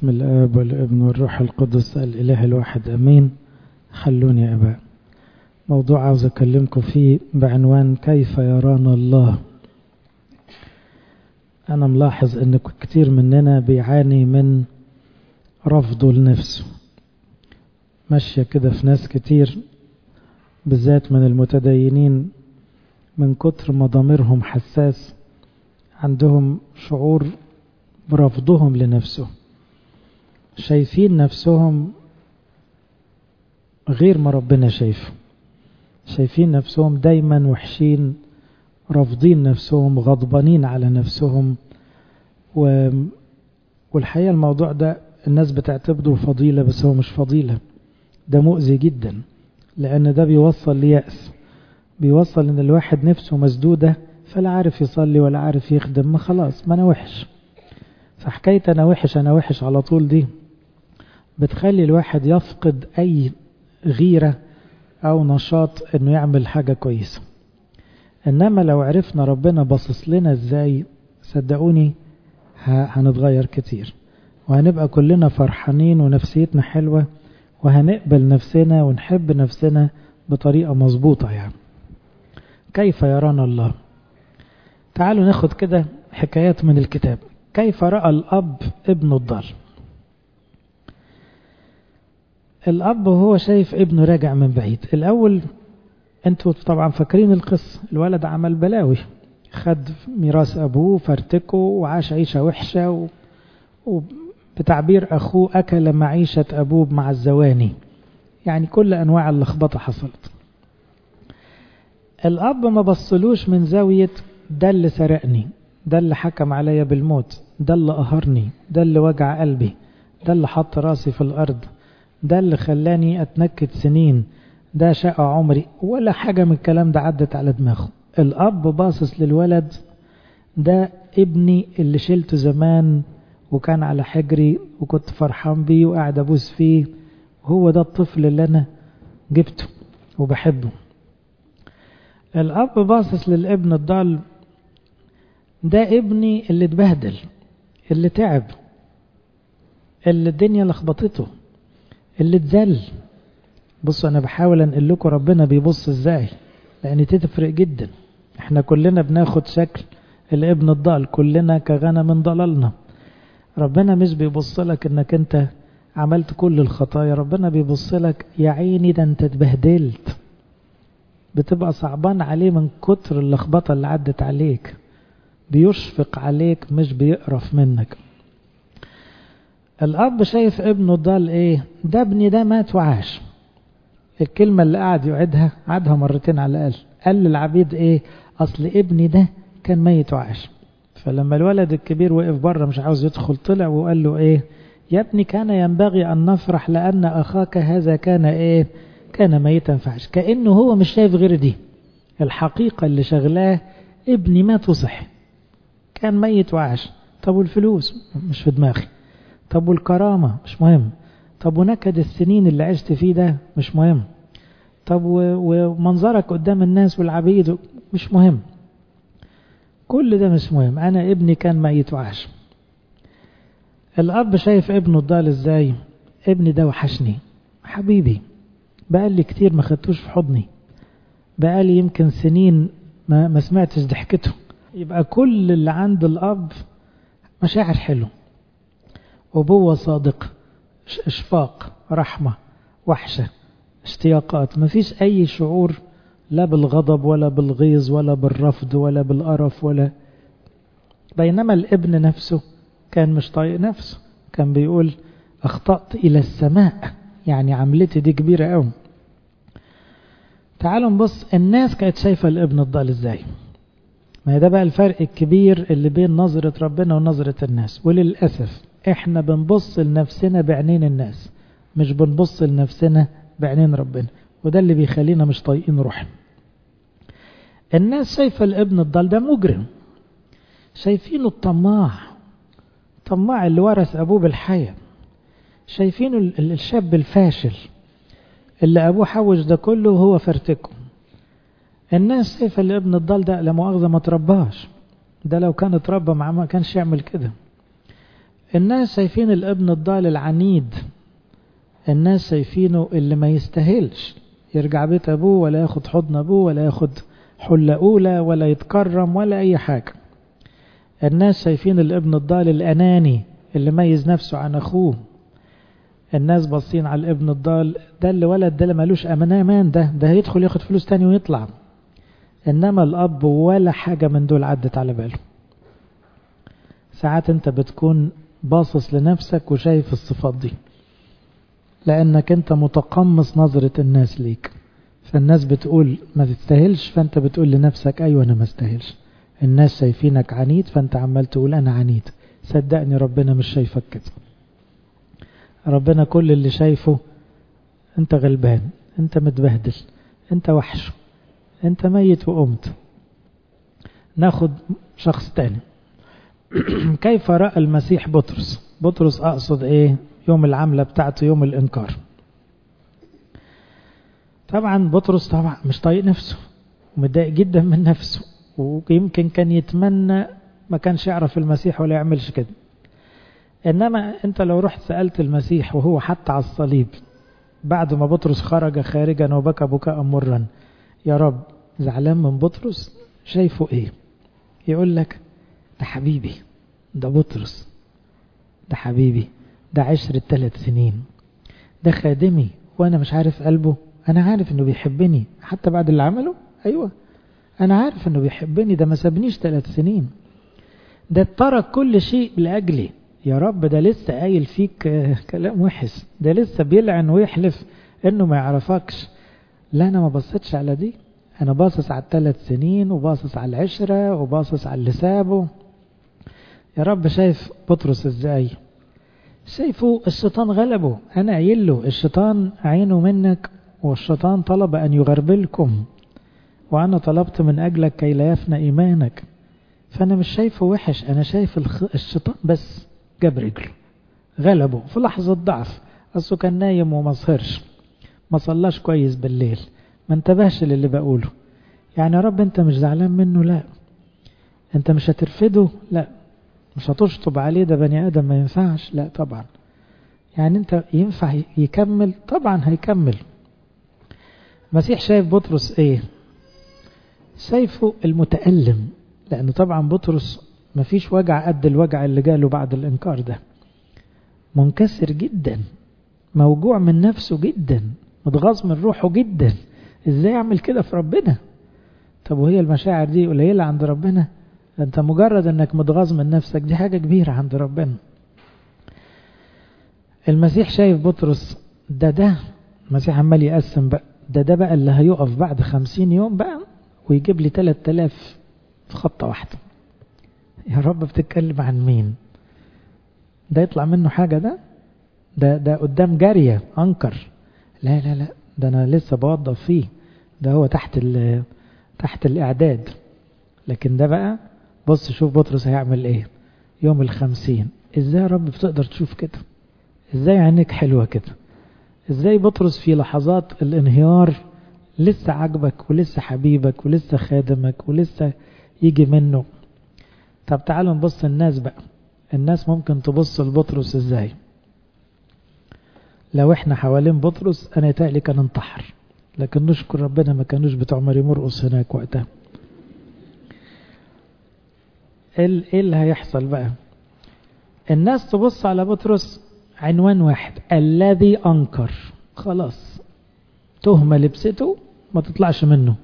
باسم الآب والابن والروح القدس الإله الواحد أمين خلوني يا أباء موضوع عاوز أكلمكم فيه بعنوان كيف يرانا الله أنا ملاحظ أن كتير مننا بيعاني من رفضه لنفسه ماشية كده في ناس كتير بالذات من المتدينين من كتر ما ضميرهم حساس عندهم شعور برفضهم لنفسه شايفين نفسهم غير ما ربنا شايفه شايفين نفسهم دايما وحشين رافضين نفسهم غضبانين على نفسهم و... والحقيقة الموضوع ده الناس بتعتبره فضيلة بس هو مش فضيلة ده مؤذي جدا لأن ده بيوصل ليأس بيوصل إن الواحد نفسه مسدودة فلا عارف يصلي ولا عارف يخدم ما خلاص ما أنا وحش فحكاية أنا وحش أنا وحش على طول دي بتخلي الواحد يفقد أي غيرة أو نشاط إنه يعمل حاجة كويسة إنما لو عرفنا ربنا باصص لنا إزاي صدقوني هنتغير كتير وهنبقى كلنا فرحانين ونفسيتنا حلوة وهنقبل نفسنا ونحب نفسنا بطريقة مظبوطة يعني كيف يرانا الله تعالوا ناخد كده حكايات من الكتاب كيف رأى الأب ابنه الضال الأب وهو شايف ابنه راجع من بعيد الأول انتوا طبعا فاكرين القصة الولد عمل بلاوي خد ميراث أبوه فرتكه وعاش عيشة وحشة و... وبتعبير أخوه أكل معيشة أبوه مع الزواني يعني كل أنواع اللخبطة حصلت الأب ما بصلوش من زاوية ده اللي سرقني ده اللي حكم عليا بالموت ده اللي قهرني ده اللي وجع قلبي ده اللي حط راسي في الأرض ده اللي خلاني أتنكد سنين ده شقى عمري ولا حاجة من الكلام ده عدت على دماغه الأب باصص للولد ده ابني اللي شلته زمان وكان على حجري وكنت فرحان بيه وقاعد أبوس فيه هو ده الطفل اللي أنا جبته وبحبه الأب باصص للابن الضال ده ابني اللي اتبهدل اللي تعب اللي الدنيا لخبطته اللي اتذل بصوا انا بحاول انقل لكم ربنا بيبص ازاي لان دي تفرق جدا احنا كلنا بناخد شكل الابن الضال كلنا كغنم ضللنا ربنا مش بيبص لك انك انت عملت كل الخطايا ربنا بيبص لك يا عيني ده انت اتبهدلت بتبقى صعبان عليه من كتر اللخبطه اللي عدت عليك بيشفق عليك مش بيقرف منك الأب شايف ابنه ضال ايه ده ابني ده مات وعاش الكلمة اللي قعد يعيدها عادها مرتين على الأقل قال للعبيد ايه أصل ابني ده كان ميت وعاش فلما الولد الكبير وقف بره مش عاوز يدخل طلع وقال له ايه يا ابني كان ينبغي أن نفرح لأن أخاك هذا كان ايه كان ميتا فعاش كأنه هو مش شايف غير دي الحقيقة اللي شغلاه ابني مات وصحي كان ميت وعاش طب والفلوس مش في دماغي طب والكرامة مش مهم طب ونكد السنين اللي عشت فيه ده مش مهم طب ومنظرك قدام الناس والعبيد مش مهم كل ده مش مهم أنا ابني كان ميت وعاش الأب شايف ابنه الضال ازاي ابني ده وحشني حبيبي بقالي كتير ما خدتوش في حضني بقالي يمكن سنين ما, ما سمعتش ضحكته يبقى كل اللي عند الأب مشاعر حلوه أبوة صادقة إشفاق رحمة وحشة اشتياقات ما فيش أي شعور لا بالغضب ولا بالغيظ ولا بالرفض ولا بالقرف ولا بينما الابن نفسه كان مش طايق نفسه كان بيقول أخطأت إلى السماء يعني عملتي دي كبيرة قوي تعالوا نبص الناس كانت شايفة الابن الضال ازاي ما ده بقى الفرق الكبير اللي بين نظرة ربنا ونظرة الناس وللأسف احنا بنبص لنفسنا بعينين الناس مش بنبص لنفسنا بعينين ربنا وده اللي بيخلينا مش طايقين روحنا الناس شايفة الابن الضال ده مجرم شايفينه الطماع طماع اللي ورث أبوه بالحياة شايفينه الشاب الفاشل اللي أبوه حوش ده كله وهو فرتكه الناس شايفة الابن الضال ده لا مؤاخذة ما ترباش ده لو كان اتربى معاه ما كانش يعمل كده الناس شايفين الابن الضال العنيد الناس شايفينه اللي ما يستاهلش يرجع بيت ابوه ولا ياخد حضن ابوه ولا ياخد حلة اولى ولا يتكرم ولا اي حاجة الناس شايفين الابن الضال الاناني اللي ميز نفسه عن اخوه الناس باصين على الابن الضال ده اللي ولد ده اللي مالوش امان ده ده هيدخل ياخد فلوس تاني ويطلع انما الاب ولا حاجة من دول عدت على باله ساعات انت بتكون باصص لنفسك وشايف الصفات دي لانك انت متقمص نظرة الناس ليك فالناس بتقول ما تستاهلش فانت بتقول لنفسك ايوه انا ما استاهلش الناس شايفينك عنيد فانت عمال تقول انا عنيد صدقني ربنا مش شايفك كده ربنا كل اللي شايفه انت غلبان انت متبهدل انت وحش انت ميت وقمت ناخد شخص تاني كيف رأى المسيح بطرس بطرس أقصد إيه يوم العملة بتاعته يوم الإنكار طبعا بطرس طبعا مش طايق نفسه ومتضايق جدا من نفسه ويمكن كان يتمنى ما كانش يعرف المسيح ولا يعملش كده إنما أنت لو رحت سألت المسيح وهو حتى على الصليب بعد ما بطرس خرج خارجا وبكى بكاء مرا يا رب زعلان من بطرس شايفه ايه يقول لك ده حبيبي ده بطرس ده حبيبي ده عشرة ثلاث سنين ده خادمي وانا مش عارف قلبه انا عارف انه بيحبني حتى بعد اللي عمله ايوه انا عارف انه بيحبني ده ما سابنيش ثلاث سنين ده ترك كل شيء لاجلي يا رب ده لسه قايل فيك كلام وحش ده لسه بيلعن ويحلف انه ما يعرفكش لا انا ما بصيتش على دي انا باصص على الثلاث سنين وباصص على العشرة وباصص على اللي سابه يا رب شايف بطرس ازاي شايفه الشيطان غلبه انا قايل له الشيطان عينه منك والشيطان طلب ان يغربلكم وانا طلبت من اجلك كي لا يفنى ايمانك فانا مش شايفه وحش انا شايف الخ... الشيطان بس جاب رجله غلبه في لحظة ضعف اصله كان نايم وما سهرش ما صلاش كويس بالليل ما انتبهش للي بقوله يعني يا رب انت مش زعلان منه لا انت مش هترفده لا مش هتشطب عليه ده بني ادم ما ينفعش لا طبعا يعني انت ينفع يكمل طبعا هيكمل المسيح شايف بطرس ايه شايفه المتألم لأن طبعا بطرس مفيش وجع قد الوجع اللي جاله بعد الإنكار ده منكسر جدا موجوع من نفسه جدا متغاظ من روحه جدا ازاي يعمل كده في ربنا طب وهي المشاعر دي قليلة عند ربنا انت مجرد انك متغاظ من نفسك دي حاجة كبيرة عند ربنا المسيح شايف بطرس ده ده المسيح عمال يقسم بقى ده ده بقى اللي هيقف بعد خمسين يوم بقى ويجيب لي تلات تلاف في خطة واحدة يا رب بتتكلم عن مين ده يطلع منه حاجة ده ده ده قدام جارية أنكر لا لا لا ده أنا لسه بوظف فيه ده هو تحت ال تحت الإعداد لكن ده بقى بص شوف بطرس هيعمل إيه يوم الخمسين إزاي يا رب بتقدر تشوف كده إزاي عينك حلوة كده إزاي بطرس في لحظات الانهيار لسه عاجبك ولسه حبيبك ولسه خادمك ولسه يجي منه طب تعالوا نبص الناس بقى الناس ممكن تبص لبطرس ازاي لو احنا حوالين بطرس انا يتهيألي كان انتحر لكن نشكر ربنا ما كانوش بتوع مريم مرقص هناك وقتها ايه اللي هيحصل بقى الناس تبص على بطرس عنوان واحد الذي انكر خلاص تهمة لبسته ما تطلعش منه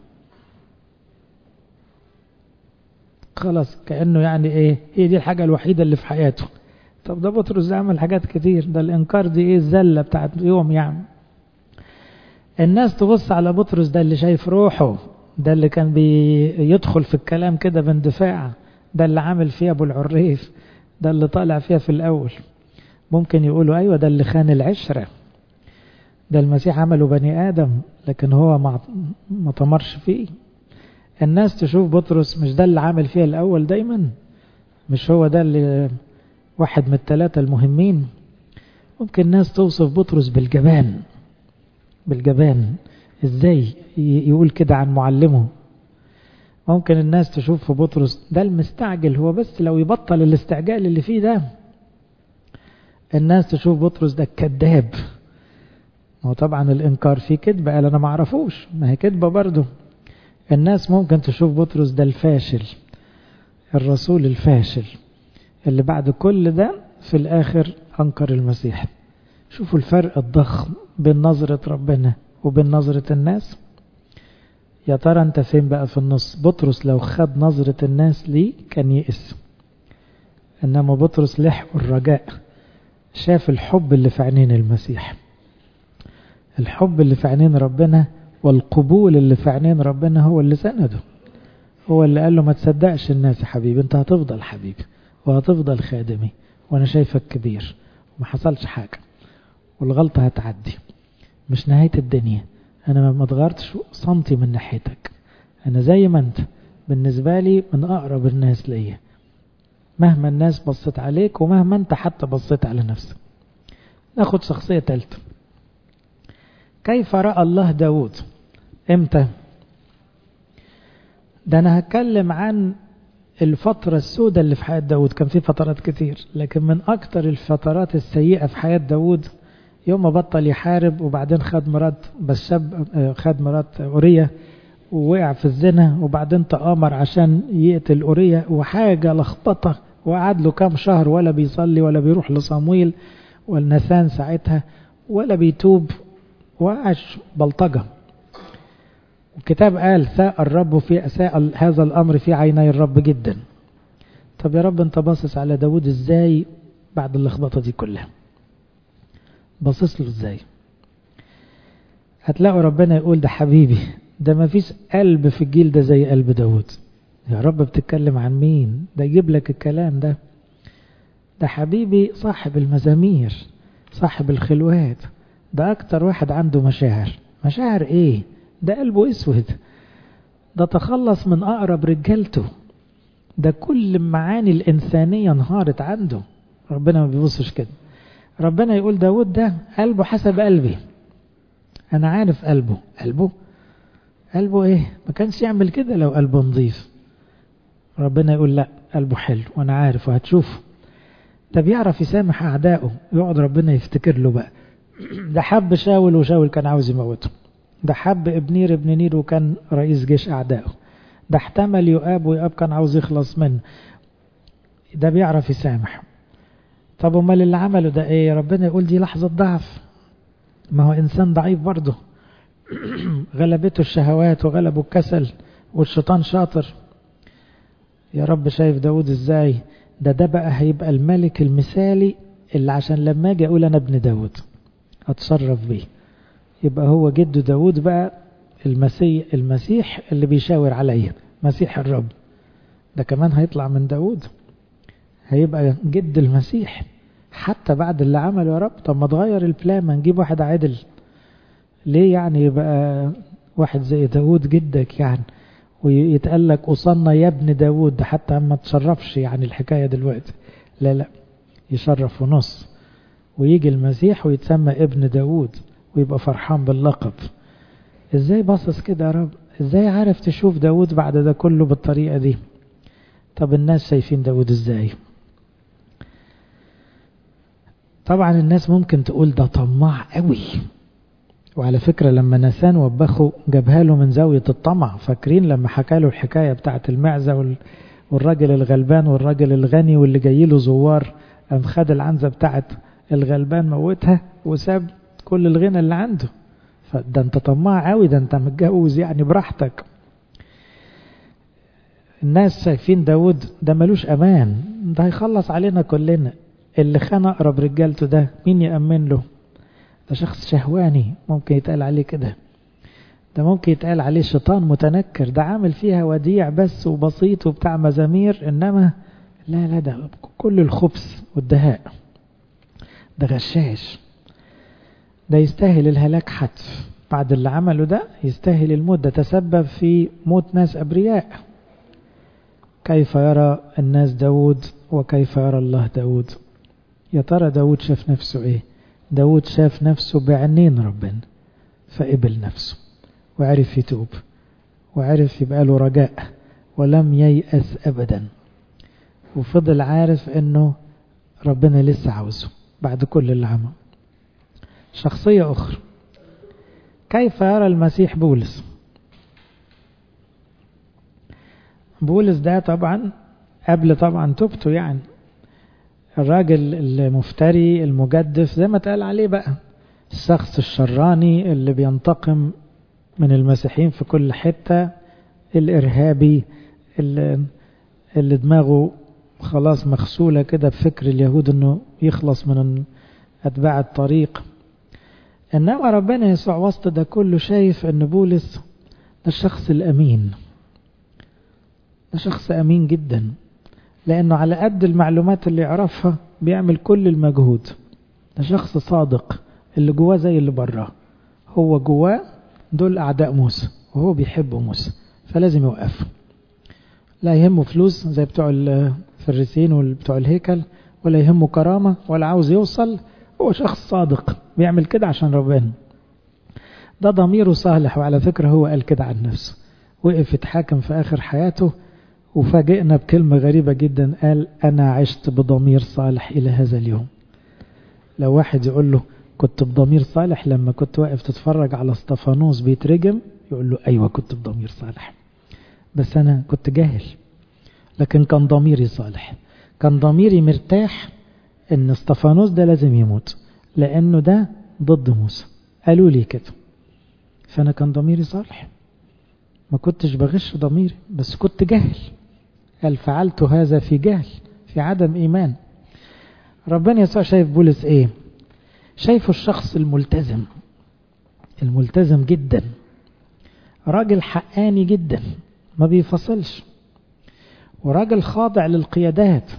خلاص كأنه يعني ايه هي دي الحاجة الوحيدة اللي في حياته طب ده بطرس ده عمل حاجات كتير ده الانكار دي ايه الزلة بتاعت يوم يعني الناس تبص على بطرس ده اللي شايف روحه ده اللي كان بيدخل في الكلام كده باندفاع ده اللي عامل فيها ابو العريف ده اللي طالع فيها في الاول ممكن يقولوا ايوه ده اللي خان العشره ده المسيح عمله بني ادم لكن هو ما ما طمرش فيه الناس تشوف بطرس مش ده اللي عامل فيها الأول دايما مش هو ده اللي واحد من الثلاثة المهمين ممكن الناس توصف بطرس بالجبان بالجبان ازاي يقول كده عن معلمه ممكن الناس تشوف في بطرس ده المستعجل هو بس لو يبطل الاستعجال اللي فيه ده الناس تشوف بطرس ده كذاب ما هو طبعا الإنكار فيه كذبة قال أنا ما أعرفوش ما هي كذبة برضه الناس ممكن تشوف بطرس ده الفاشل الرسول الفاشل اللي بعد كل ده في الآخر أنكر المسيح شوفوا الفرق الضخم بين نظرة ربنا وبين نظرة الناس يا ترى انت فين بقى في النص بطرس لو خد نظرة الناس ليه كان يئس انما بطرس لحق الرجاء شاف الحب اللي في عينين المسيح الحب اللي في عينين ربنا والقبول اللي في عينين ربنا هو اللي سنده هو اللي قال له ما تصدقش الناس يا حبيبي انت هتفضل حبيبي وهتفضل خادمي وانا شايفك كبير وما حصلش حاجة والغلطة هتعدي مش نهاية الدنيا انا ما اتغيرتش سنتي من ناحيتك انا زي ما انت بالنسبة لي من اقرب الناس ليا مهما الناس بصت عليك ومهما انت حتى بصيت على نفسك ناخد شخصية ثالثة كيف رأى الله داود امتى ده انا هتكلم عن الفترة السوداء اللي في حياة داود كان في فترات كتير لكن من اكتر الفترات السيئة في حياة داود يوم ما بطل يحارب وبعدين خد مرات بشاب خد مرات أورية ووقع في الزنا وبعدين تآمر عشان يقتل أورية وحاجة لخبطة وقعد له كام شهر ولا بيصلي ولا بيروح لصامويل والنسان ساعتها ولا بيتوب وعاش بلطجة الكتاب قال ساء الرب في ساء هذا الأمر في عيني الرب جدا طب يا رب انت باصص على داود ازاي بعد اللخبطة دي كلها باصص له ازاي هتلاقوا ربنا يقول ده حبيبي ده ما فيش قلب في الجيل ده زي قلب داود يا رب بتتكلم عن مين ده يجيب لك الكلام ده ده حبيبي صاحب المزامير صاحب الخلوات ده اكتر واحد عنده مشاعر مشاعر ايه ده قلبه اسود ده تخلص من اقرب رجالته ده كل المعاني الانسانية انهارت عنده ربنا ما بيبصش كده ربنا يقول داود ده قلبه حسب قلبي انا عارف قلبه قلبه قلبه ايه ما كانش يعمل كده لو قلبه نظيف ربنا يقول لا قلبه حلو وانا عارف وهتشوفه ده بيعرف يسامح اعدائه يقعد ربنا يفتكر له بقى ده حب شاول وشاول كان عاوز يموته ده حب ابنير ابن نير وكان رئيس جيش اعدائه ده احتمل يؤاب ويؤاب كان عاوز يخلص منه ده بيعرف يسامح طب امال اللي عمله ده ايه ربنا يقول دي لحظة ضعف ما هو انسان ضعيف برضه غلبته الشهوات وغلبه الكسل والشيطان شاطر يا رب شايف داود ازاي ده ده بقى هيبقى الملك المثالي اللي عشان لما اجي اقول انا ابن داود اتصرف بيه يبقى هو جد داود بقى المسيح المسيح اللي بيشاور عليا مسيح الرب ده كمان هيطلع من داود هيبقى جد المسيح حتى بعد اللي عمله يا رب طب ما تغير البلان ما نجيب واحد عدل ليه يعني يبقى واحد زي داود جدك يعني ويتقال لك أصلنا يا ابن داود ده حتى ما تشرفش يعني الحكاية دلوقتي لا لا يشرف ونص ويجي المسيح ويتسمى ابن داود ويبقى فرحان باللقب ازاي باصص كده يا رب ازاي عارف تشوف داود بعد ده كله بالطريقة دي طب الناس شايفين داود ازاي طبعا الناس ممكن تقول ده طماع قوي وعلى فكرة لما نسان وبخه جابها له من زاوية الطمع فاكرين لما حكى له الحكاية بتاعت المعزة والراجل الغلبان والراجل الغني واللي جاي له زوار قام خد العنزة بتاعت الغلبان موتها وساب كل الغنى اللي عنده فده انت طماع قوي ده انت متجوز يعني براحتك الناس شايفين داود ده ملوش امان ده هيخلص علينا كلنا اللي خان اقرب رجالته ده مين يأمن له ده شخص شهواني ممكن يتقال عليه كده ده ممكن يتقال عليه شيطان متنكر ده عامل فيها وديع بس وبسيط وبتاع مزامير انما لا لا ده كل الخبث والدهاء ده غشاش ده يستاهل الهلاك حتف بعد اللي عمله ده يستاهل الموت ده تسبب في موت ناس أبرياء كيف يرى الناس داود وكيف يرى الله داود يا ترى داود شاف نفسه ايه داود شاف نفسه بعينين ربنا فقبل نفسه وعرف يتوب وعرف يبقى له رجاء ولم ييأس أبدا وفضل عارف انه ربنا لسه عاوزه بعد كل اللي عمل شخصية أخرى كيف يرى المسيح بولس بولس ده طبعا قبل طبعا توبته يعني الراجل المفتري المجدف زي ما اتقال عليه بقى الشخص الشراني اللي بينتقم من المسيحيين في كل حتة الإرهابي اللي, اللي دماغه خلاص مغسولة كده بفكر اليهود انه يخلص من أتباع الطريق إنما ربنا يسوع وسط ده كله شايف أن بولس ده الشخص الأمين ده شخص أمين جدا لأنه على قد المعلومات اللي يعرفها بيعمل كل المجهود ده شخص صادق اللي جواه زي اللي براه هو جواه دول أعداء موسى وهو بيحب موسى فلازم يوقف لا يهمه فلوس زي بتوع الفريسين وبتوع الهيكل ولا يهمه كرامة ولا عاوز يوصل هو شخص صادق بيعمل كده عشان ربنا ده ضميره صالح وعلى فكرة هو قال كده عن نفسه وقف يتحاكم في آخر حياته وفاجئنا بكلمة غريبة جدا قال أنا عشت بضمير صالح إلى هذا اليوم لو واحد يقول له كنت بضمير صالح لما كنت واقف تتفرج على اسطفانوس بيترجم يقول له أيوة كنت بضمير صالح بس أنا كنت جاهل لكن كان ضميري صالح كان ضميري مرتاح ان اسطفانوس ده لازم يموت لانه ده ضد موسى قالوا لي كده فانا كان ضميري صالح ما كنتش بغش ضميري بس كنت جاهل قال فعلت هذا في جهل في عدم ايمان ربنا يسوع شايف بولس ايه شايفه الشخص الملتزم الملتزم جدا راجل حقاني جدا ما بيفصلش وراجل خاضع للقيادات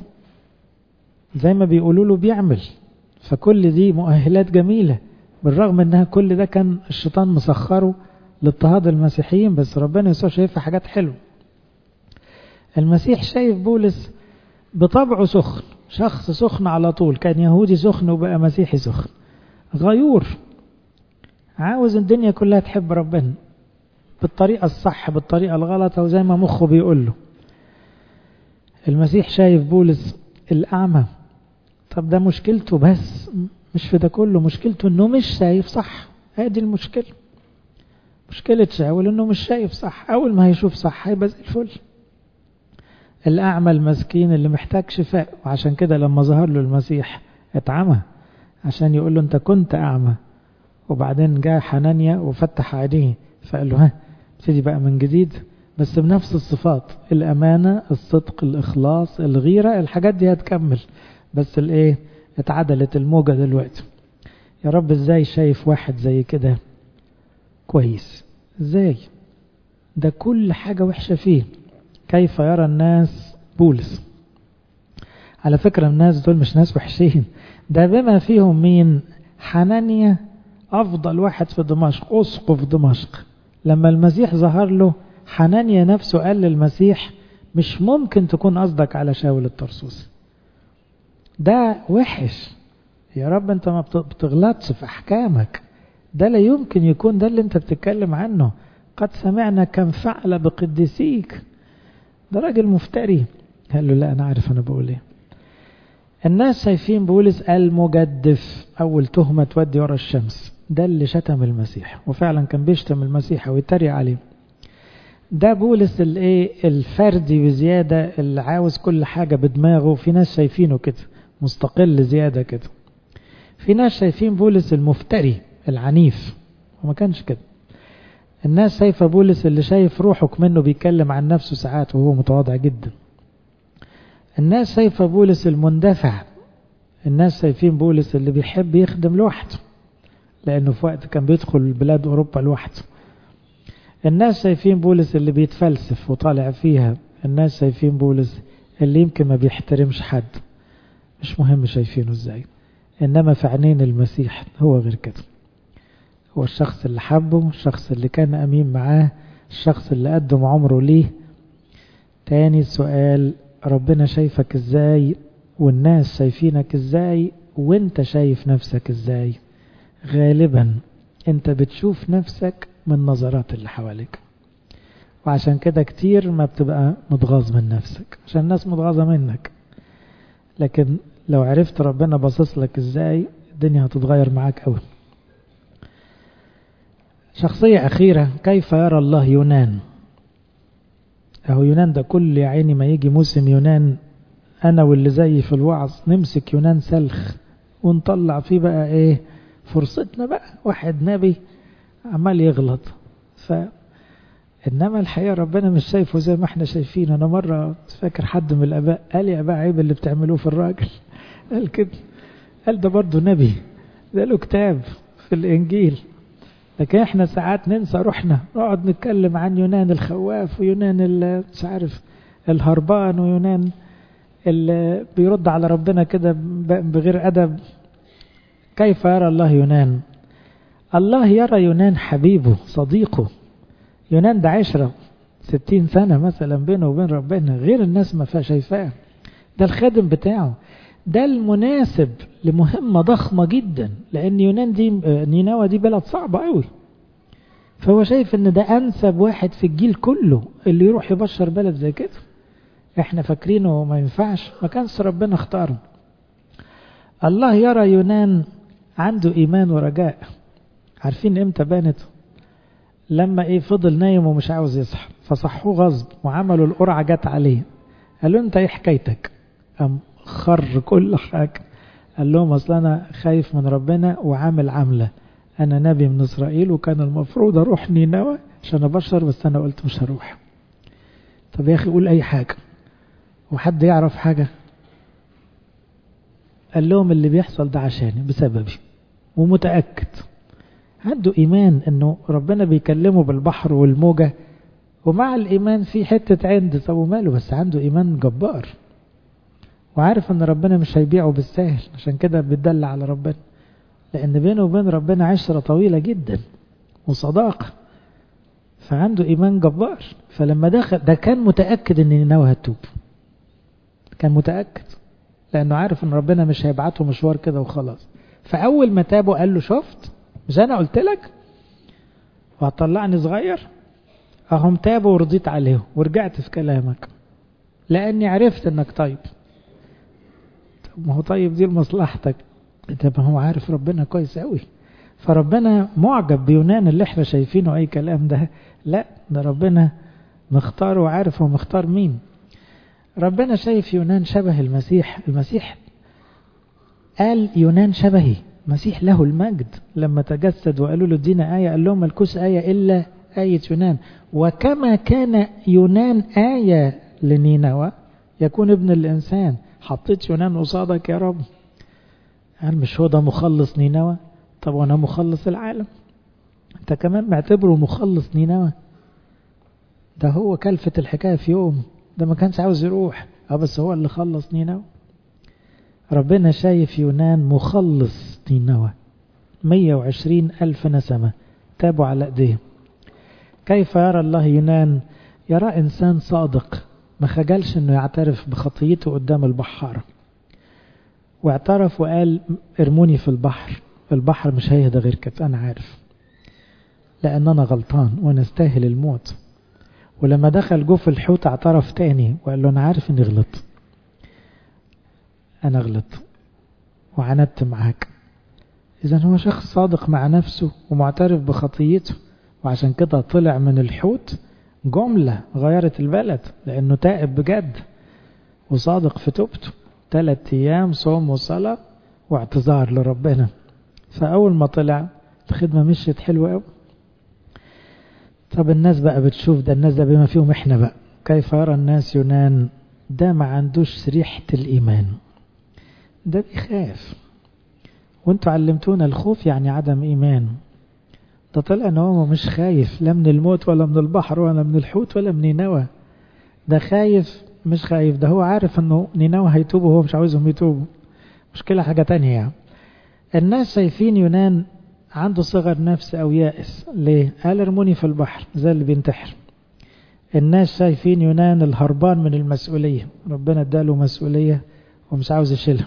زي ما بيقولوا له بيعمل فكل دي مؤهلات جميلة بالرغم انها كل ده كان الشيطان مسخره لاضطهاد المسيحيين بس ربنا يسوع شايفها حاجات حلوة المسيح شايف بولس بطبعه سخن شخص سخن على طول كان يهودي سخن وبقى مسيحي سخن غيور عاوز الدنيا كلها تحب ربنا بالطريقة الصح بالطريقة الغلط وزي ما مخه بيقول له المسيح شايف بولس الأعمى طب ده مشكلته بس مش في ده كله مشكلته انه مش شايف صح هذه المشكلة مشكلة شاول انه مش شايف صح اول ما هيشوف صح هيبقى زي الفل الأعمى المسكين اللي محتاج شفاء وعشان كده لما ظهر له المسيح اتعمى عشان يقول له انت كنت أعمى وبعدين جاء حنانيا وفتح عينيه فقال له ها ابتدي بقى من جديد بس بنفس الصفات الأمانة الصدق الإخلاص الغيرة الحاجات دي هتكمل بس الايه اتعدلت الموجة دلوقتي يا رب ازاي شايف واحد زي كده كويس ازاي ده كل حاجة وحشة فيه كيف يرى الناس بولس على فكرة الناس دول مش ناس وحشين ده بما فيهم مين حنانيا أفضل واحد في دمشق أسقف دمشق لما المسيح ظهر له حنانيا نفسه قال للمسيح مش ممكن تكون قصدك على شاول الطرسوسي ده وحش يا رب انت ما بتغلطش في احكامك ده لا يمكن يكون ده اللي انت بتتكلم عنه قد سمعنا كم فعل بقديسيك ده راجل مفتري قال له لا انا عارف انا بقول ايه الناس شايفين بولس المجدف اول تهمه تودي ورا الشمس ده اللي شتم المسيح وفعلا كان بيشتم المسيح ويتريق عليه ده بولس الايه الفردي بزياده اللي عاوز كل حاجه بدماغه في ناس شايفينه كده مستقل زياده كده في ناس شايفين بولس المفتري العنيف وما كانش كده الناس شايفه بولس اللي شايف روحك منه بيتكلم عن نفسه ساعات وهو متواضع جدا الناس شايفه بولس المندفع الناس شايفين بولس اللي بيحب يخدم لوحده لانه في وقت كان بيدخل بلاد اوروبا لوحده الناس شايفين بولس اللي بيتفلسف وطالع فيها الناس شايفين بولس اللي يمكن ما بيحترمش حد مش مهم شايفينه ازاي انما في عينين المسيح هو غير كده هو الشخص اللي حبه الشخص اللي كان امين معاه الشخص اللي قدم عمره ليه تاني سؤال ربنا شايفك ازاي والناس شايفينك ازاي وانت شايف نفسك ازاي غالبا انت بتشوف نفسك من نظرات اللي حواليك وعشان كده كتير ما بتبقى متغاظ من نفسك عشان الناس متغاظة منك لكن لو عرفت ربنا باصص لك ازاي الدنيا هتتغير معاك قوي شخصية أخيرة كيف يرى الله يونان أهو يونان ده كل يا عيني ما يجي موسم يونان أنا واللي زيي في الوعظ نمسك يونان سلخ ونطلع فيه بقى إيه فرصتنا بقى واحد نبي عمال يغلط ف إنما الحقيقة ربنا مش شايفه زي ما احنا شايفين أنا مرة فاكر حد من الآباء قال يا آباء عيب اللي بتعملوه في الراجل قال كده قال ده برضه نبي ده له كتاب في الإنجيل لكن احنا ساعات ننسى روحنا نقعد نتكلم عن يونان الخواف ويونان مش عارف الهربان ويونان اللي بيرد على ربنا كده بغير أدب كيف يرى الله يونان الله يرى يونان حبيبه صديقه يونان ده عشرة ستين سنة مثلا بينه وبين ربنا غير الناس ما فيها شايفاه ده الخادم بتاعه ده المناسب لمهمة ضخمة جدا لأن يونان دي نينوى دي بلد صعبة قوي فهو شايف ان ده أنسب واحد في الجيل كله اللي يروح يبشر بلد زي كده احنا فاكرينه ما ينفعش ما كانش ربنا اختاره الله يرى يونان عنده إيمان ورجاء عارفين امتى بانت لما ايه فضل نايم ومش عاوز يصحى فصحوه غصب وعملوا القرعة جت عليه قالوا انت ايه حكايتك قام خر كل حاجة قال لهم اصل انا خايف من ربنا وعامل عملة انا نبي من اسرائيل وكان المفروض اروح نينوى عشان ابشر بس انا قلت مش هروح طب يا اخي قول اي حاجة وحد يعرف حاجة قال لهم اللي بيحصل ده عشاني بسببي ومتأكد عنده إيمان أنه ربنا بيكلمه بالبحر والموجة ومع الإيمان في حتة عند طب وماله بس عنده إيمان جبار وعارف أن ربنا مش هيبيعه بالسهل عشان كده بيدل على ربنا لأن بينه وبين ربنا عشرة طويلة جدا وصداقة فعنده إيمان جبار فلما دخل ده كان متأكد أن نينوى هتوب كان متأكد لأنه عارف أن ربنا مش هيبعته مشوار كده وخلاص فأول ما تابه قال له شفت مش أنا قلت لك وهتطلعني صغير أهم تابوا ورضيت عليهم ورجعت في كلامك لأني عرفت أنك طيب طب ما هو طيب دي لمصلحتك طب هو عارف ربنا كويس قوي فربنا معجب بيونان اللي احنا شايفينه أي كلام ده لا ده ربنا مختار وعارف هو مختار مين ربنا شايف يونان شبه المسيح المسيح قال يونان شبهي مسيح له المجد لما تجسد وقالوا له ادينا آية قال لهم ملكوش آية إلا آية يونان وكما كان يونان آية لنينوى يكون ابن الإنسان حطيت يونان قصادك يا رب قال مش هو ده مخلص نينوى طب وانا مخلص العالم انت كمان معتبره مخلص نينوى ده هو كلفة الحكاية في يوم ده ما كانش عاوز يروح اه بس هو اللي خلص نينوى ربنا شايف يونان مخلص نينوى 120 ألف نسمة تابوا على أيديهم كيف يرى الله يونان يرى إنسان صادق ما خجلش أنه يعترف بخطيته قدام البحارة واعترف وقال ارموني في البحر البحر مش هيهدى غير كده أنا عارف لأن أنا غلطان وأنا استاهل الموت ولما دخل جوه في الحوت اعترف تاني وقال له أنا عارف إني غلطت أنا غلط وعندت معاك إذا هو شخص صادق مع نفسه ومعترف بخطيته وعشان كده طلع من الحوت جملة غيرت البلد لأنه تائب بجد وصادق في توبته ثلاث أيام صوم وصلاة واعتذار لربنا فأول ما طلع الخدمة مشيت حلوة قوي طب الناس بقى بتشوف ده الناس ده بما فيهم احنا بقى كيف يرى الناس يونان ده ما عندوش ريحة الإيمان ده بيخاف وانتوا علمتونا الخوف يعني عدم إيمان ده طلع ان هو مش خايف لا من الموت ولا من البحر ولا من الحوت ولا من نينوى ده خايف مش خايف ده هو عارف انه نينوى هيتوبوا وهو مش عاوزهم يتوبوا مشكلة حاجة تانية يعني الناس شايفين يونان عنده صغر نفس او يائس ليه قال ارموني في البحر زي اللي بينتحر الناس شايفين يونان الهربان من المسؤولية ربنا اداله مسؤولية ومش عاوز يشيلها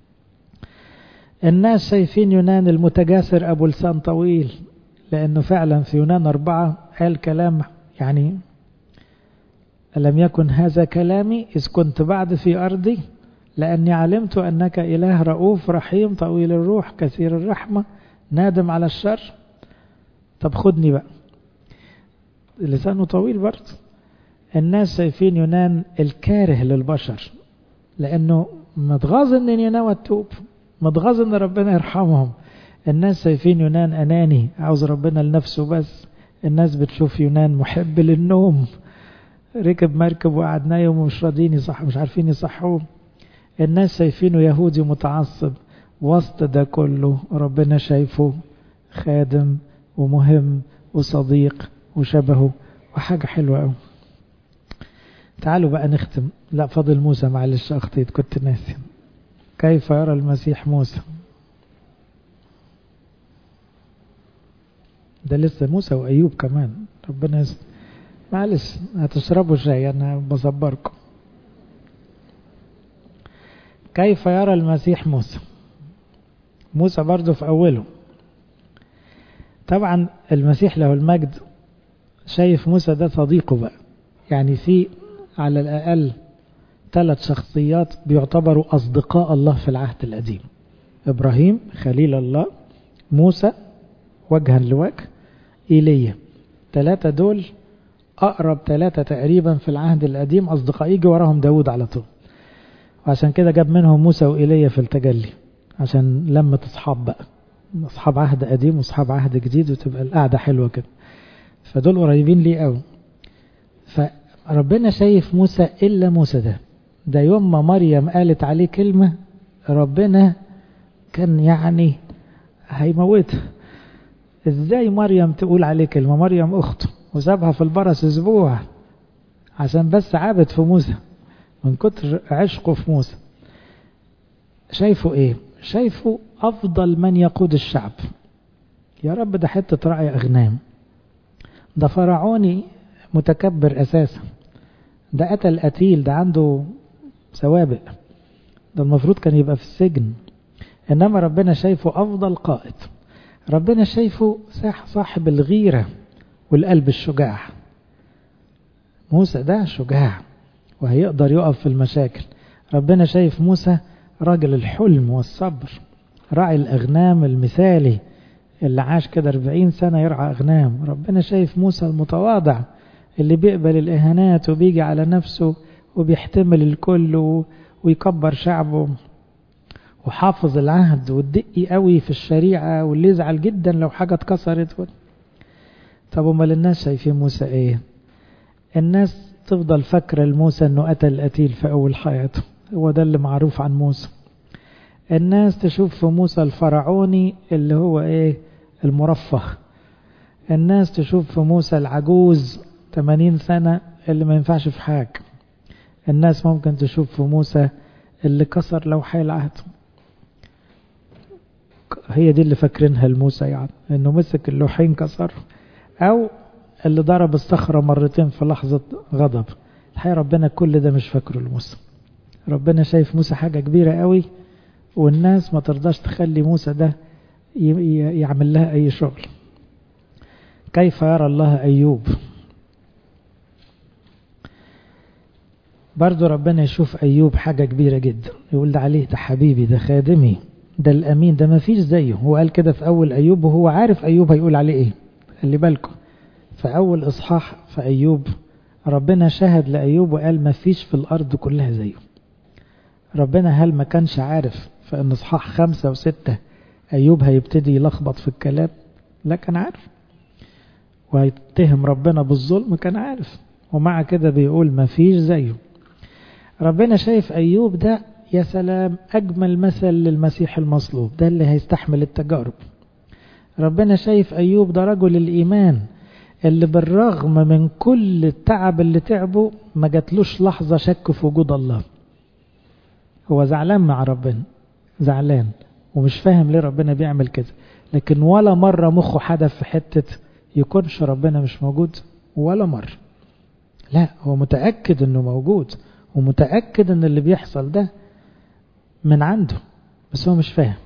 الناس شايفين يونان المتجاسر أبو لسان طويل لأنه فعلا في يونان أربعة قال كلام يعني ألم يكن هذا كلامي إذ كنت بعد في أرضي لأني علمت أنك إله رؤوف رحيم طويل الروح كثير الرحمة نادم على الشر طب خدني بقى لسانه طويل برضه الناس شايفين يونان الكاره للبشر لأنه متغاظ ان نينوى تتوب متغاظ ان ربنا يرحمهم الناس شايفين يونان أناني عاوز ربنا لنفسه بس الناس بتشوف يونان محب للنوم ركب مركب وقعد نايم ومش راضيين يصح مش عارفين يصحوه الناس شايفينه يهودي متعصب وسط ده كله ربنا شايفه خادم ومهم وصديق وشبهه وحاجة حلوة قوي تعالوا بقى نختم لا فضل موسى معلش أخطيت كنت ناسي كيف يرى المسيح موسى ده لسه موسى وأيوب كمان ربنا يس... معلش هتشربوا شاي أنا بصبركم كيف يرى المسيح موسى موسى برضه في أوله طبعا المسيح له المجد شايف موسى ده صديقه بقى يعني في على الأقل ثلاث شخصيات بيعتبروا أصدقاء الله في العهد القديم إبراهيم خليل الله موسى وجها لوجه إيليا ثلاثة دول أقرب ثلاثة تقريبا في العهد القديم أصدقاء يجي وراهم داود على طول وعشان كده جاب منهم موسى وإيليا في التجلي عشان لمة أصحاب بقى أصحاب عهد قديم وأصحاب عهد جديد وتبقى القعدة حلوة كده فدول قريبين ليه قوي فربنا شايف موسى إلا موسى ده ده يوم ما مريم قالت عليه كلمة ربنا كان يعني هيموتها ازاي مريم تقول عليه كلمة مريم أخته وسابها في البرس أسبوع عشان بس عابد في موسى من كتر عشقه في موسى شايفه ايه شايفه أفضل من يقود الشعب يا رب ده حتة رعي أغنام ده فرعوني متكبر أساسا ده قتل قتيل ده عنده سوابق ده المفروض كان يبقى في السجن إنما ربنا شايفه أفضل قائد ربنا شايفه صاحب الغيرة والقلب الشجاع موسى ده شجاع وهيقدر يقف في المشاكل ربنا شايف موسى راجل الحلم والصبر راعي الأغنام المثالي اللي عاش كده 40 سنة يرعى أغنام ربنا شايف موسى المتواضع اللي بيقبل الإهانات وبيجي على نفسه وبيحتمل الكل ويكبر شعبه وحافظ العهد والدقي قوي في الشريعة واللي يزعل جدا لو حاجة اتكسرت طب امال الناس شايفين موسى ايه الناس تفضل فاكرة لموسى انه قتل قتيل في اول حياته هو ده اللي معروف عن موسى الناس تشوف في موسى الفرعوني اللي هو ايه المرفه الناس تشوف في موسى العجوز 80 سنة اللي ما ينفعش في حاجة الناس ممكن تشوف في موسى اللي كسر لوحي العهد هي دي اللي فاكرينها لموسى يعني انه مسك اللوحين كسر او اللي ضرب الصخرة مرتين في لحظة غضب الحقيقة ربنا كل ده مش فاكره لموسى ربنا شايف موسى حاجة كبيرة قوي والناس ما ترضاش تخلي موسى ده يعمل لها أي شغل كيف يرى الله أيوب برضو ربنا يشوف أيوب حاجة كبيرة جدا يقول ده عليه ده حبيبي ده خادمي ده الأمين ده ما فيش زيه هو قال كده في أول أيوب وهو عارف أيوب هيقول عليه إيه خلي بالكم في أول إصحاح في أيوب ربنا شهد لأيوب وقال ما فيش في الأرض كلها زيه ربنا هل ما كانش عارف في أن إصحاح خمسة وستة أيوب هيبتدي يلخبط في الكلام لا كان عارف وهيتهم ربنا بالظلم كان عارف ومع كده بيقول ما فيش زيه ربنا شايف أيوب ده يا سلام أجمل مثل للمسيح المصلوب ده اللي هيستحمل التجارب ربنا شايف أيوب ده رجل الإيمان اللي بالرغم من كل التعب اللي تعبه ما جاتلوش لحظة شك في وجود الله هو زعلان مع ربنا زعلان ومش فاهم ليه ربنا بيعمل كده لكن ولا مرة مخه حدث في حتة يكونش ربنا مش موجود ولا مرة لا هو متأكد انه موجود ومتأكد ان اللي بيحصل ده من عنده بس هو مش فاهم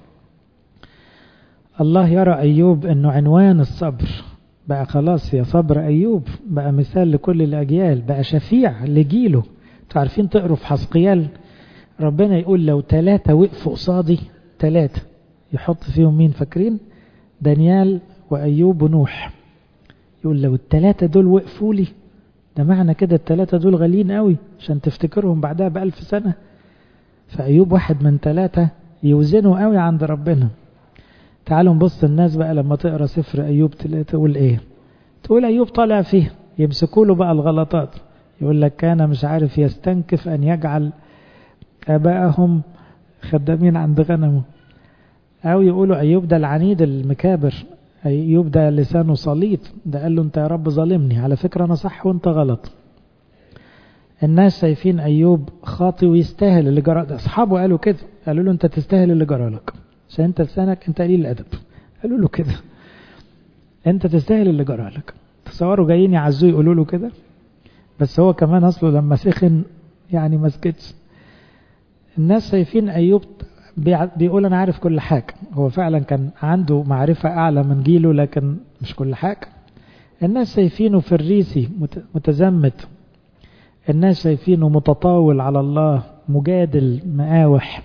الله يرى أيوب أنه عنوان الصبر بقى خلاص يا صبر أيوب بقى مثال لكل الأجيال بقى شفيع لجيله انتوا عارفين تقروا في حسقيال ربنا يقول لو ثلاثة وقفوا قصادي ثلاثة يحط فيهم مين فاكرين دانيال وأيوب ونوح يقول لو الثلاثة دول وقفوا لي ده معنى كده الثلاثة دول غاليين قوي عشان تفتكرهم بعدها بألف سنة فأيوب واحد من ثلاثة يوزنوا قوي عند ربنا تعالوا نبص الناس بقى لما تقرا سفر أيوب تقول إيه تقول أيوب طالع فيه يمسكوا له بقى الغلطات يقول لك كان مش عارف يستنكف أن يجعل آبائهم خدامين عند غنمه أو يقولوا أيوب ده العنيد المكابر أيوب ده لسانه سليط ده قال له أنت يا رب ظالمني على فكرة أنا صح وأنت غلط الناس شايفين أيوب خاطي ويستاهل اللي جرى ده أصحابه قالوا كده قالوا له أنت تستاهل اللي جرى لك عشان أنت لسانك أنت قليل الأدب قالوا له كده أنت تستاهل اللي جرى لك تصوروا جايين يعزوه يقولوا له كده بس هو كمان أصله لما سخن يعني ما سكتش الناس شايفين أيوب بيقول أنا عارف كل حاجة هو فعلا كان عنده معرفة أعلى من جيله لكن مش كل حاجة الناس شايفينه فريسي متزمت الناس شايفينه متطاول على الله مجادل مقاوح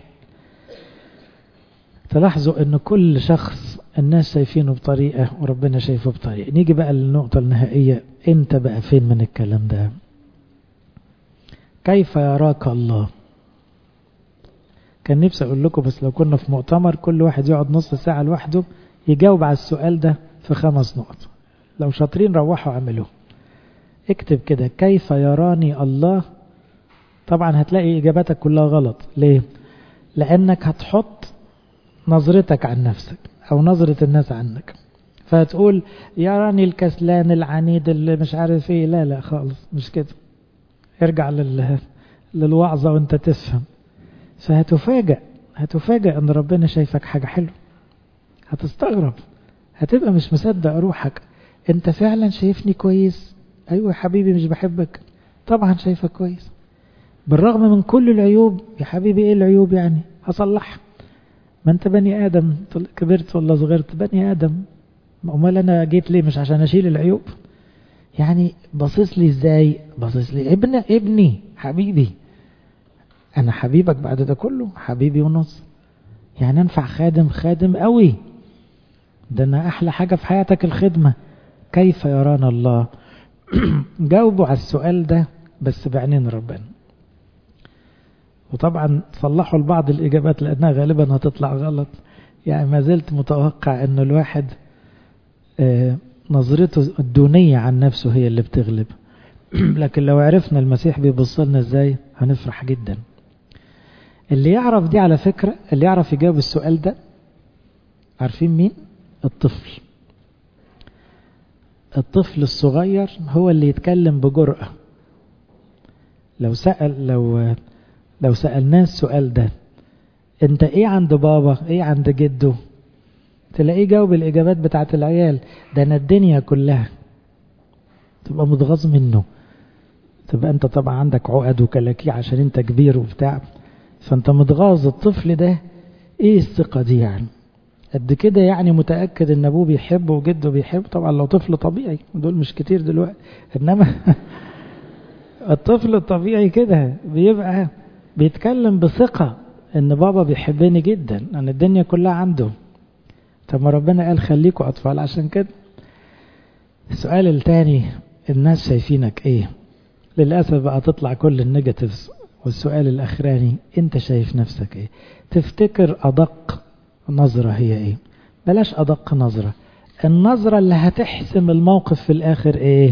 تلاحظوا ان كل شخص الناس شايفينه بطريقة وربنا شايفه بطريقة نيجي بقى للنقطة النهائية انت بقى فين من الكلام ده كيف يراك الله كان نفسي اقول لكم بس لو كنا في مؤتمر كل واحد يقعد نص ساعة لوحده يجاوب على السؤال ده في خمس نقط لو شاطرين روحوا اعملوه اكتب كده كيف يراني الله طبعا هتلاقي اجاباتك كلها غلط ليه لانك هتحط نظرتك عن نفسك او نظرة الناس عنك فهتقول يراني الكسلان العنيد اللي مش عارف ايه لا لا خالص مش كده ارجع لل... للوعظة وانت تفهم فهتفاجأ هتفاجأ ان ربنا شايفك حاجة حلوة هتستغرب هتبقى مش مصدق روحك انت فعلا شايفني كويس ايوه يا حبيبي مش بحبك طبعا شايفك كويس بالرغم من كل العيوب يا حبيبي ايه العيوب يعني هصلحها ما انت بني ادم كبرت ولا صغرت بني ادم امال انا جيت ليه مش عشان اشيل العيوب يعني باصص لي ازاي باصص لي ابن ابني حبيبي انا حبيبك بعد ده كله حبيبي ونص يعني انفع خادم خادم قوي ده انا احلى حاجة في حياتك الخدمة كيف يرانا الله جاوبوا على السؤال ده بس بعينين ربنا وطبعا صلحوا لبعض الإجابات لأنها غالبا هتطلع غلط يعني ما زلت متوقع أنه الواحد آه نظرته الدونية عن نفسه هي اللي بتغلب لكن لو عرفنا المسيح بيبص لنا ازاي هنفرح جدا اللي يعرف دي على فكرة اللي يعرف يجاوب السؤال ده عارفين مين الطفل الطفل الصغير هو اللي يتكلم بجرأة لو سأل لو لو سألناه السؤال ده انت ايه عند بابا ايه عند جده تلاقيه جاوب الاجابات بتاعت العيال ده انا الدنيا كلها تبقى متغاظ منه تبقى انت طبعا عندك عقد وكلاكيع عشان انت كبير وبتاع فانت متغاظ الطفل ده ايه الثقة دي يعني قد كده يعني متأكد ان ابوه بيحبه وجده بيحبه طبعا لو طفل طبيعي دول مش كتير دلوقتي انما الطفل الطبيعي كده بيبقى بيتكلم بثقة ان بابا بيحبني جدا ان الدنيا كلها عنده طب ما ربنا قال خليكوا اطفال عشان كده السؤال الثاني الناس شايفينك ايه للأسف بقى تطلع كل النيجاتيفز والسؤال الأخراني انت شايف نفسك ايه تفتكر أدق نظرة هي ايه بلاش أدق نظرة النظرة اللي هتحسم الموقف في الآخر ايه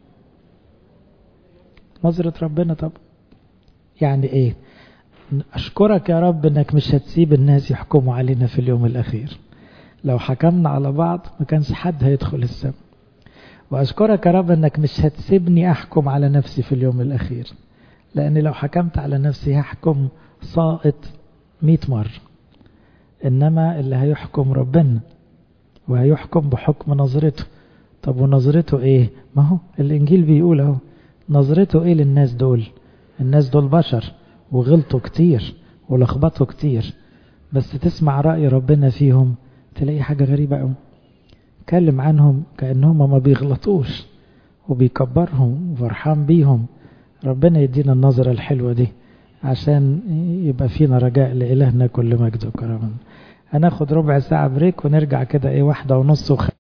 نظرة ربنا طب يعني ايه أشكرك يا رب انك مش هتسيب الناس يحكموا علينا في اليوم الأخير لو حكمنا على بعض ما كانش حد هيدخل السماء وأشكرك يا رب أنك مش هتسيبني أحكم على نفسي في اليوم الأخير لأن لو حكمت على نفسي هحكم ساقط مئة مرة إنما اللي هيحكم ربنا وهيحكم بحكم نظرته طب ونظرته إيه ما هو الإنجيل بيقول أهو نظرته إيه للناس دول الناس دول بشر وغلطوا كتير ولخبطوا كتير بس تسمع رأي ربنا فيهم تلاقي حاجة غريبة قوي اتكلم عنهم كأنهم ما بيغلطوش وبيكبرهم وفرحان بيهم ربنا يدينا النظرة الحلوة دي عشان يبقى فينا رجاء لإلهنا كل مجد وكرم هناخد ربع ساعة بريك ونرجع كده ايه واحدة ونص وخ...